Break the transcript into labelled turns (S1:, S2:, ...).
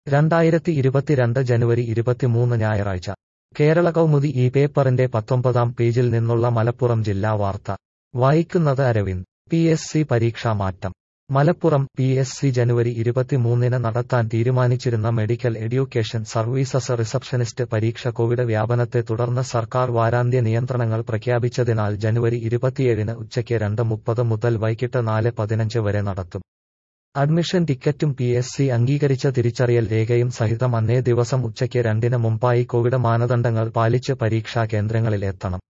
S1: രണ്ടായിരത്തി ഇരുപത്തിരണ്ട് ജനുവരി ഇരുപത്തിമൂന്ന് ഞായറാഴ്ച കേരള കൗമുദി ഈ പേപ്പറിന്റെ പത്തൊമ്പതാം പേജിൽ നിന്നുള്ള മലപ്പുറം ജില്ലാ വാർത്ത വായിക്കുന്നത് അരവിന്ദ് പി എസ് സി പരീക്ഷാ മാറ്റം മലപ്പുറം പി എസ് സി ജനുവരി ഇരുപത്തിമൂന്നിന് നടത്താൻ തീരുമാനിച്ചിരുന്ന മെഡിക്കൽ എഡ്യൂക്കേഷൻ സർവീസസ് റിസപ്ഷനിസ്റ്റ് പരീക്ഷ കോവിഡ് വ്യാപനത്തെ തുടർന്ന് സർക്കാർ വാരാന്ത്യ നിയന്ത്രണങ്ങൾ പ്രഖ്യാപിച്ചതിനാൽ ജനുവരി ഇരുപത്തിയേഴിന് ഉച്ചയ്ക്ക് രണ്ട് മുപ്പത് മുതൽ വൈകിട്ട് നാല് പതിനഞ്ച് വരെ നടത്തും അഡ്മിഷൻ ടിക്കറ്റും പി എസ് സി അംഗീകരിച്ച തിരിച്ചറിയൽ രേഖയും സഹിതം അന്നേ ദിവസം ഉച്ചയ്ക്ക് രണ്ടിന് മുമ്പായി കോവിഡ് മാനദണ്ഡങ്ങൾ പാലിച്ച് പരീക്ഷാ കേന്ദ്രങ്ങളിൽ എത്തണം